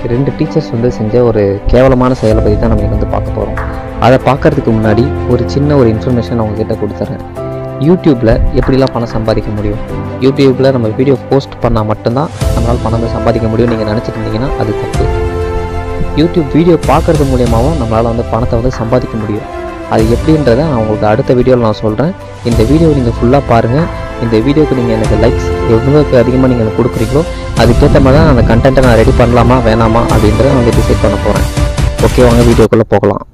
ரெண்டு டீச்சர்ஸ் வந்து செஞ்ச ஒரு கேவலமான செயலை பற்றி தான் நம்ம இங்க வந்து பார்க்க போகிறோம் அதை பார்க்கறதுக்கு முன்னாடி ஒரு சின்ன ஒரு இன்ஃபர்மேஷன் அவங்க கிட்ட கொடுத்துறேன் யூடியூப்பில் எப்படிலாம் பணம் சம்பாதிக்க முடியும் யூடியூப்பில் நம்ம வீடியோ போஸ்ட் பண்ணால் மட்டும்தான் நம்மளால் பணம் வந்து சம்பாதிக்க முடியும் நீங்கள் நினச்சிட்டு இருந்தீங்கன்னா அது தப்பு யூடியூப் வீடியோ பார்க்கறது மூலியமாகவும் நம்மளால் வந்து பணத்தை வந்து சம்பாதிக்க முடியும் அது எப்படின்றத நான் உங்களுக்கு அடுத்த வீடியோவில் நான் சொல்கிறேன் இந்த வீடியோவை நீங்கள் ஃபுல்லாக பாருங்கள் இந்த வீடியோக்கு நீங்கள் எனக்கு லைக்ஸ் எவ்வளோக்கு அதிகமாக நீங்கள் எனக்கு கொடுக்குறீங்களோ அதுக்கேற்ற மாதிரி தான் அந்த கண்டென்ட்டை நான் ரெடி பண்ணலாமா வேணாமா அப்படின்றத நான் வந்து டிசைட் பண்ண போகிறேன் ஓகே வாங்க வீடியோக்குள்ளே போகலாம்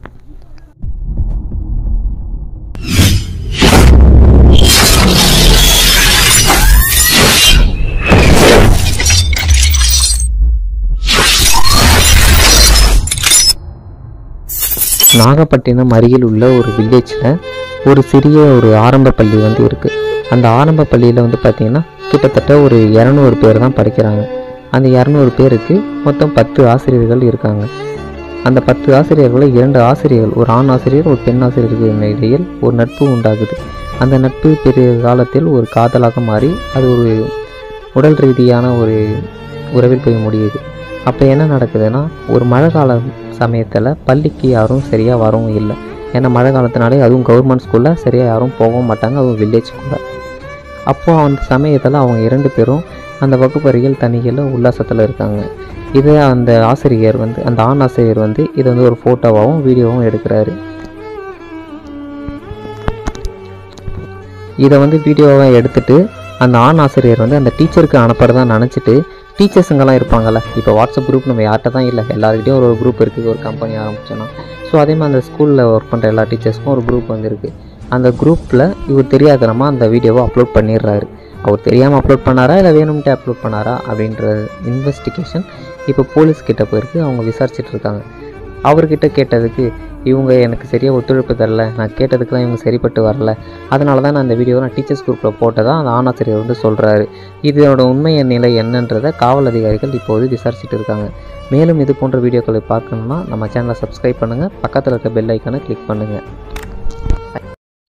நாகப்பட்டினம் அருகில் உள்ள ஒரு வில்லேஜில் ஒரு சிறிய ஒரு ஆரம்ப பள்ளி வந்து இருக்குது அந்த ஆரம்ப பள்ளியில் வந்து பார்த்திங்கன்னா கிட்டத்தட்ட ஒரு இரநூறு பேர் தான் படிக்கிறாங்க அந்த இரநூறு பேருக்கு மொத்தம் பத்து ஆசிரியர்கள் இருக்காங்க அந்த பத்து ஆசிரியர்களில் இரண்டு ஆசிரியர்கள் ஒரு ஆண் ஆசிரியர் ஒரு பெண் ஆசிரியருக்கு இடையில் ஒரு நட்பு உண்டாகுது அந்த நட்பு பெரிய காலத்தில் ஒரு காதலாக மாறி அது ஒரு உடல் ரீதியான ஒரு உறவில் போய் முடியுது அப்போ என்ன நடக்குதுன்னா ஒரு மழை கால சமயத்தில் பள்ளிக்கு யாரும் சரியாக வரவும் இல்லை ஏன்னா மழை காலத்தினாலே அதுவும் கவர்மெண்ட் ஸ்கூலில் சரியாக யாரும் போகவும் மாட்டாங்க அதுவும் வில்லேஜ் கூட அப்போது அந்த சமயத்தில் அவங்க இரண்டு பேரும் அந்த வகுப்பறையில் தனிகளில் உல்லாசத்தில் இருக்காங்க இதை அந்த ஆசிரியர் வந்து அந்த ஆண் ஆசிரியர் வந்து இதை வந்து ஒரு ஃபோட்டோவாகவும் வீடியோவும் எடுக்கிறாரு இதை வந்து வீடியோவாக எடுத்துட்டு அந்த ஆண் ஆசிரியர் வந்து அந்த டீச்சருக்கு அனுப்புறதா நினச்சிட்டு டீச்சர்ஸுங்கெல்லாம் இருப்பாங்கல்ல இப்போ வாட்ஸ்அப் குரூப் நம்ம யார்கிட்ட தான் இல்லை எல்லாருக்கிட்டையும் ஒரு குரூப் இருக்குது ஒரு கம்பெனி ஆரம்பிச்சோன்னா ஸோ அதே மாதிரி அந்த ஸ்கூலில் ஒர்க் பண்ணுற எல்லா டீச்சர்ஸ்க்கும் ஒரு குரூப் வந்து இருக்குது அந்த குரூப்பில் இவர் தெரியாதனமா அந்த வீடியோவை அப்லோட் பண்ணிடுறாரு அவர் தெரியாமல் அப்லோட் பண்ணாரா இல்லை வேணும்ட்டு அப்லோட் பண்ணாரா அப்படின்ற இன்வெஸ்டிகேஷன் இப்போ போலீஸ் கிட்ட போயிருக்கு அவங்க விசாரிச்சுட்டு இருக்காங்க அவர்கிட்ட கேட்டதுக்கு இவங்க எனக்கு சரியாக ஒத்துழைப்பு தரல நான் கேட்டதுக்கெலாம் இவங்க சரிப்பட்டு வரல அதனால தான் நான் அந்த வீடியோவை நான் டீச்சர்ஸ் குரூப்பில் போட்டதா அந்த ஆணாசிரியர் வந்து சொல்கிறாரு இதோட உண்மைய நிலை என்னன்றதை காவல் அதிகாரிகள் இப்போது விசாரிச்சுட்டு இருக்காங்க மேலும் இது போன்ற வீடியோக்களை பார்க்கணுன்னா நம்ம சேனலை சப்ஸ்கிரைப் பண்ணுங்கள் பக்கத்தில் இருக்க பெல் ஐக்கானை கிளிக் பண்ணுங்கள்